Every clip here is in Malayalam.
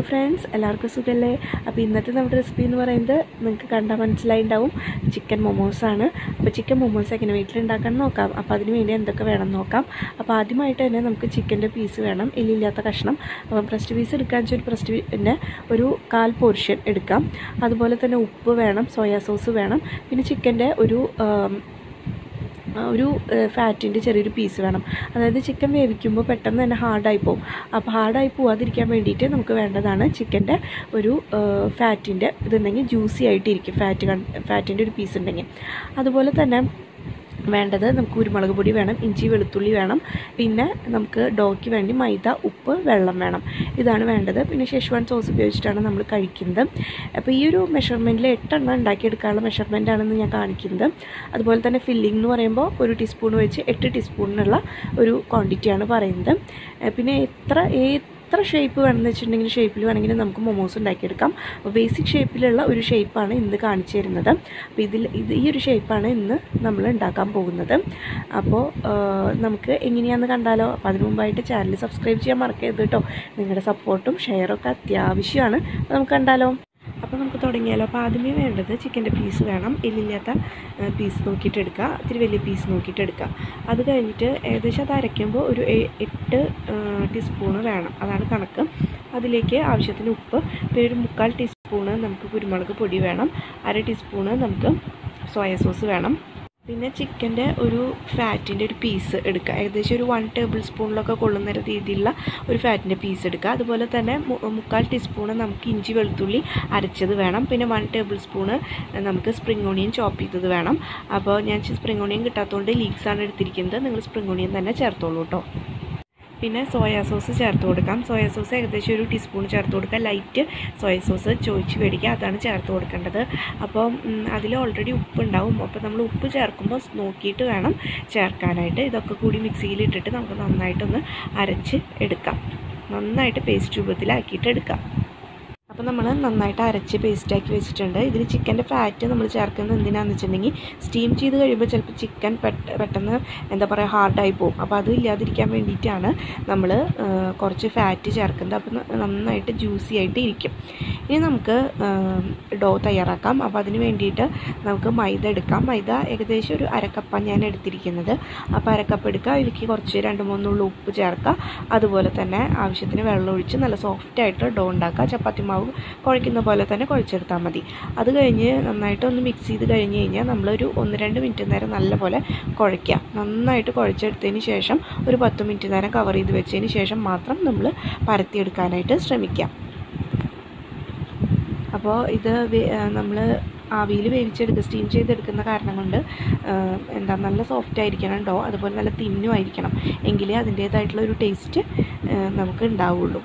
ഫ്രണ്ട്സ് എല്ലാവർക്കും സുഖമല്ലേ അപ്പോൾ ഇന്നത്തെ നമ്മുടെ റെസിപ്പി എന്ന് പറയുന്നത് നിങ്ങൾക്ക് കണ്ടാൽ മനസ്സിലായിണ്ടാവും ചിക്കൻ മൊമോസാണ് അപ്പോൾ ചിക്കൻ മൊമോസ് എങ്ങനെ വീട്ടിലുണ്ടാക്കാൻ നോക്കാം അപ്പോൾ അതിന് വേണ്ടി എന്തൊക്കെ വേണം നോക്കാം അപ്പോൾ ആദ്യമായിട്ട് തന്നെ നമുക്ക് ചിക്കൻ്റെ പീസ് വേണം എല്ലില്ലാത്ത കഷ്ണം അപ്പം ബ്രസ്റ്റ് പീസ് എടുക്കാൻ വെച്ചാൽ ഒരു ബ്രസ്റ്റ് പിന്നെ ഒരു കാൽ പോർഷൻ എടുക്കാം അതുപോലെ തന്നെ ഉപ്പ് വേണം സോയാ സോസ് വേണം പിന്നെ ചിക്കൻ്റെ ഒരു ആം, ഒരു ഫാറ്റിൻ്റെ ചെറിയൊരു പീസ് വേണം അതായത് ചിക്കൻ വേവിക്കുമ്പോൾ പെട്ടെന്ന് തന്നെ ഹാർഡായി പോകും അപ്പോൾ ഹാർഡായി പോവാതിരിക്കാൻ വേണ്ടിയിട്ട് നമുക്ക് വേണ്ടതാണ് ചിക്കൻ്റെ ഒരു ഫാറ്റിൻ്റെ ഇതുണ്ടെങ്കിൽ ജ്യൂസി ആയിട്ടിരിക്കും ഫാറ്റ് ഫാറ്റിൻ്റെ ഒരു പീസ് ഉണ്ടെങ്കിൽ അതുപോലെ തന്നെ വേണ്ടത് നമുക്ക് കുരുമുളക് പൊടി വേണം ഇഞ്ചി വെളുത്തുള്ളി വേണം പിന്നെ നമുക്ക് ഡോയ്ക്ക് വേണ്ടി മൈദ ഉപ്പ് വെള്ളം വേണം ഇതാണ് വേണ്ടത് പിന്നെ ഷെഷ്വാൻ സോസ് ഉപയോഗിച്ചിട്ടാണ് നമ്മൾ കഴിക്കുന്നത് അപ്പോൾ ഈ ഒരു മെഷർമെൻറ്റിൽ എട്ടെണ്ണം ഉണ്ടാക്കിയെടുക്കാനുള്ള മെഷർമെൻ്റ് ആണെന്ന് ഞാൻ കാണിക്കുന്നത് അതുപോലെ തന്നെ ഫില്ലിംഗ് എന്ന് പറയുമ്പോൾ ഒരു ടീസ്പൂൺ വെച്ച് എട്ട് ടീസ്പൂണിനുള്ള ഒരു ക്വാണ്ടിറ്റിയാണ് പറയുന്നത് ഏഹ് പിന്നെ എത്ര എത്ര ഷേപ്പ് വേണമെന്ന് വെച്ചിട്ടുണ്ടെങ്കിൽ ഷേപ്പിൽ വേണമെങ്കിൽ നമുക്ക് മൊമോസ് ഉണ്ടാക്കിയെടുക്കാം അപ്പോൾ ബേസിക് ഷേപ്പിലുള്ള ഒരു ഷേപ്പാണ് ഇന്ന് കാണിച്ചു തരുന്നത് അപ്പോൾ ഇതിൽ ഇത് ഈ ഒരു ഷേപ്പാണ് ഇന്ന് നമ്മൾ ഉണ്ടാക്കാൻ പോകുന്നത് അപ്പോൾ നമുക്ക് എങ്ങനെയാണെന്ന് കണ്ടാലോ അപ്പോൾ അതിന് മുമ്പായിട്ട് ചാനൽ സബ്സ്ക്രൈബ് ചെയ്യാൻ മറക്കരുത് കേട്ടോ നിങ്ങളുടെ സപ്പോർട്ടും ഷെയറൊക്കെ അത്യാവശ്യമാണ് അപ്പോൾ നമുക്ക് കണ്ടാലോ അപ്പോൾ നമുക്ക് തുടങ്ങിയാലോ അപ്പോൾ ആദ്യമേ വേണ്ടത് ചിക്കൻ്റെ പീസ് വേണം എല്ലില്ലാത്ത പീസ് നോക്കിയിട്ട് എടുക്കുക ഇത്തിരി വലിയ പീസ് നോക്കിയിട്ട് എടുക്കുക അത് കഴിഞ്ഞിട്ട് ഏകദേശം അത് അരയ്ക്കുമ്പോൾ ഒരു എ- എട്ട് ടീസ്പൂണ് വേണം അതാണ് കണക്ക് അതിലേക്ക് ആവശ്യത്തിന് ഉപ്പ് പിന്നെ ഒരു മുക്കാൽ ടീസ്പൂണ് നമുക്ക് കുരുമുളക് പൊടി വേണം അര ടീസ്പൂണ് നമുക്ക് സോയ സോസ് വേണം പിന്നെ ചിക്കൻ്റെ ഒരു ഫാറ്റിൻ്റെ ഒരു പീസ് എടുക്കുക ഏകദേശം ഒരു വൺ ടേബിൾ സ്പൂണിലൊക്കെ കൊള്ളുന്ന രീതിയിലുള്ള ഒരു ഫാറ്റിൻ്റെ പീസ് എടുക്കുക അതുപോലെ തന്നെ മു- മുക്കാൽ ടീസ്പൂണ് നമുക്ക് ഇഞ്ചി വെളുത്തുള്ളി അരച്ചത് വേണം പിന്നെ വൺ ടേബിൾ സ്പൂണ് നമുക്ക് സ്പ്രിംഗ് ഓണിയൻ ചോപ്പ് ചെയ്തത് വേണം അപ്പോൾ ഞാൻ സ്പ്രിംഗ് ഓണിയൻ കിട്ടാത്തതുകൊണ്ട് ലീക്സ് ആണ് എടുത്തിരിക്കുന്നത് നിങ്ങൾ സ്പ്രിംഗ് ഓണിയൻ തന്നെ ചേർത്തോളൂ കേട്ടോ പിന്നെ സോയാ സോസ് ചേർത്ത് കൊടുക്കാം സോയാ സോസ് ഏകദേശം ഒരു ടീസ്പൂൺ ചേർത്ത് കൊടുക്കുക ലൈറ്റ് സോയ സോസ് ചോദിച്ച് മേടിക്കുക അതാണ് ചേർത്ത് കൊടുക്കേണ്ടത് അപ്പോൾ അതിൽ ഓൾറെഡി ഉപ്പ് ഉണ്ടാവും അപ്പോൾ നമ്മൾ ഉപ്പ് ചേർക്കുമ്പോൾ നോക്കിയിട്ട് വേണം ചേർക്കാനായിട്ട് ഇതൊക്കെ കൂടി മിക്സിയിൽ ഇട്ടിട്ട് നമുക്ക് നന്നായിട്ടൊന്ന് അരച്ച് എടുക്കാം നന്നായിട്ട് പേസ്റ്റ് രൂപത്തിലാക്കിയിട്ട് എടുക്കാം അപ്പോൾ നമ്മൾ നന്നായിട്ട് അരച്ച് പേസ്റ്റാക്കി വെച്ചിട്ടുണ്ട് ഇതിൽ ചിക്കൻ്റെ ഫാറ്റ് നമ്മൾ ചേർക്കുന്നത് എന്തിനാണെന്ന് വെച്ചിട്ടുണ്ടെങ്കിൽ സ്റ്റീം ചെയ്ത് കഴിയുമ്പോൾ ചിലപ്പോൾ ചിക്കൻ പെട്ടെന്ന് എന്താ പറയുക ഹാർഡായി പോകും അപ്പോൾ അത് ഇല്ലാതിരിക്കാൻ വേണ്ടിയിട്ടാണ് നമ്മൾ കുറച്ച് ഫാറ്റ് ചേർക്കുന്നത് അപ്പോൾ ന- നന്നായിട്ട് ജ്യൂസി ആയിട്ട് ഇരിക്കും ഇനി നമുക്ക് ഡോ തയ്യാറാക്കാം അപ്പോൾ അതിന് വേണ്ടിയിട്ട് നമുക്ക് മൈദ എടുക്കാം മൈദ ഏകദേശം ഒരു അരക്കപ്പാണ് ഞാൻ എടുത്തിരിക്കുന്നത് അപ്പോൾ അരക്കപ്പ് എടുക്കുക അതിലേക്ക് കുറച്ച് രണ്ട് മൂന്നുള്ള ഉപ്പ് ചേർക്കുക അതുപോലെ തന്നെ ആവശ്യത്തിന് വെള്ളം ഒഴിച്ച് നല്ല സോഫ്റ്റ് ആയിട്ട് ഡോ ഉണ്ടാക്കുക ചപ്പാത്തി മാവ് കുഴയ്ക്കുന്ന പോലെ തന്നെ കുഴച്ചെടുത്താൽ മതി അത് കഴിഞ്ഞ് നന്നായിട്ട് ഒന്ന് മിക്സ് ചെയ്ത് കഴിഞ്ഞ് കഴിഞ്ഞാൽ നമ്മളൊരു ഒന്ന് രണ്ട് മിനിറ്റ് നേരം നല്ലപോലെ കുഴയ്ക്കുക നന്നായിട്ട് കുഴച്ചെടുത്തതിന് ശേഷം ഒരു പത്ത് മിനിറ്റ് നേരം കവർ ചെയ്ത് വെച്ചതിന് ശേഷം മാത്രം നമ്മൾ പരത്തിയെടുക്കാനായിട്ട് ശ്രമിക്കുക അപ്പോൾ ഇത് നമ്മൾ ആവിയിൽ വേവിച്ചെടുക്കുക സ്റ്റീം ചെയ്തെടുക്കുന്ന കാരണം കൊണ്ട് ആ, എന്താ നല്ല സോഫ്റ്റ് ആയിരിക്കണം ഡോ അതുപോലെ നല്ല തിന്നും ആയിരിക്കണം എങ്കിലേ അതിൻ്റേതായിട്ടുള്ള ഒരു ടേസ്റ്റ് നമുക്ക് ഉണ്ടാവുള്ളൂ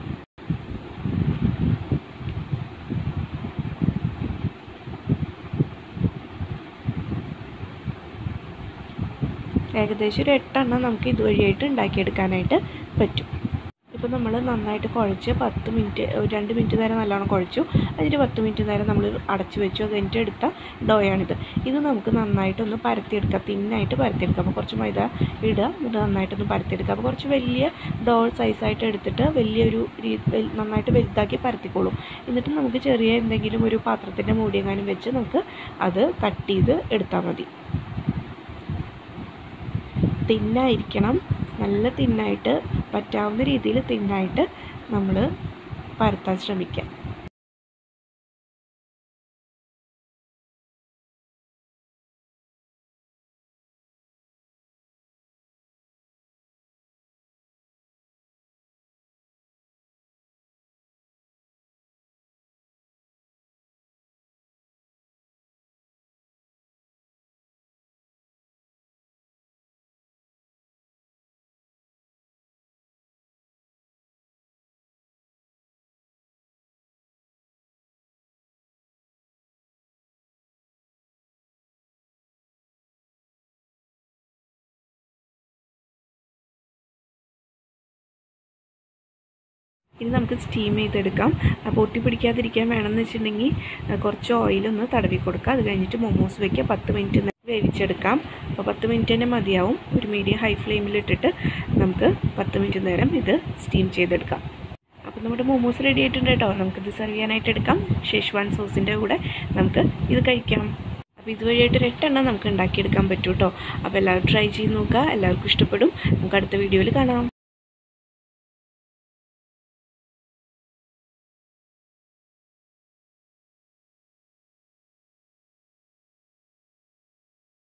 ഏകദേശം ഒരു എട്ടെണ്ണം നമുക്ക് ഇതുവഴിയായിട്ട് ഉണ്ടാക്കിയെടുക്കാനായിട്ട് പറ്റും ഇപ്പോൾ നമ്മൾ നന്നായിട്ട് കുഴച്ച് പത്ത് മിനിറ്റ് ഒരു രണ്ട് മിനിറ്റ് നേരം നല്ലോണം കുഴച്ചു അതിന് പത്ത് മിനിറ്റ് നേരം നമ്മൾ അടച്ചു വെച്ചു അത് കഴിഞ്ഞിട്ട് എടുത്ത ഡോയാണിത് ഇത് നമുക്ക് നന്നായിട്ടൊന്ന് പരത്തിയെടുക്കാം തിന്നായിട്ട് പരത്തിയെടുക്കാം അപ്പോൾ കുറച്ച് മൈദ ഇടുക എന്നിട്ട് നന്നായിട്ടൊന്ന് പരത്തിയെടുക്കുക അപ്പോൾ കുറച്ച് വലിയ ഡോ സൈസായിട്ട് എടുത്തിട്ട് വലിയൊരു രീ- വൽ- നന്നായിട്ട് വലുതാക്കി പരത്തിക്കോളും എന്നിട്ട് നമുക്ക് ചെറിയ എന്തെങ്കിലും ഒരു പാത്രത്തിൻ്റെ മൂടിയെങ്ങാനും വെച്ച് നമുക്ക് അത് കട്ട് ചെയ്ത് എടുത്താൽ മതി തിന്നായിരിക്കണം നല്ല തിന്നായിട്ട് പറ്റാവുന്ന രീതിയിൽ തിന്നായിട്ട് നമ്മൾ പരത്താൻ ശ്രമിക്കുക ഇനി നമുക്ക് സ്റ്റീം ചെയ്തെടുക്കാം അപ്പോൾ ഒട്ടി പിടിക്കാതിരിക്കാൻ വേണമെന്ന് വെച്ചിട്ടുണ്ടെങ്കിൽ അഹ് കുറച്ച് ഓയിലൊന്ന് തടവി കൊടുക്കുക അത് കഴിഞ്ഞിട്ട് മൊമോസ് വെക്കുക പത്ത് മിനിറ്റ് നേരം വേവിച്ചെടുക്കാം അപ്പോൾ പത്ത് മിനിറ്റ് തന്നെ മതിയാവും ഒരു മീഡിയം ഹൈ ഫ്ലെയിമിലിട്ടിട്ട് നമുക്ക് പത്ത് മിനിറ്റ് നേരം ഇത് സ്റ്റീം ചെയ്തെടുക്കാം അപ്പോൾ നമ്മുടെ മോമോസ് റെഡി ആയിട്ടുണ്ട് കേട്ടോ നമുക്കിത് സെർവ് ചെയ്യാനായിട്ട് എടുക്കാം ഷെഷ്വാൻ സോസിൻ്റെ കൂടെ നമുക്ക് ഇത് കഴിക്കാം അപ്പോൾ ഇതുവഴിയായിട്ട് ഒരു എട്ടെണ്ണം നമുക്ക് ഉണ്ടാക്കിയെടുക്കാൻ പറ്റും കേട്ടോ അപ്പോൾ എല്ലാവരും ട്രൈ ചെയ്ത് നോക്കുക എല്ലാവർക്കും ഇഷ്ടപ്പെടും നമുക്ക് അടുത്ത വീഡിയോയിൽ കാണാം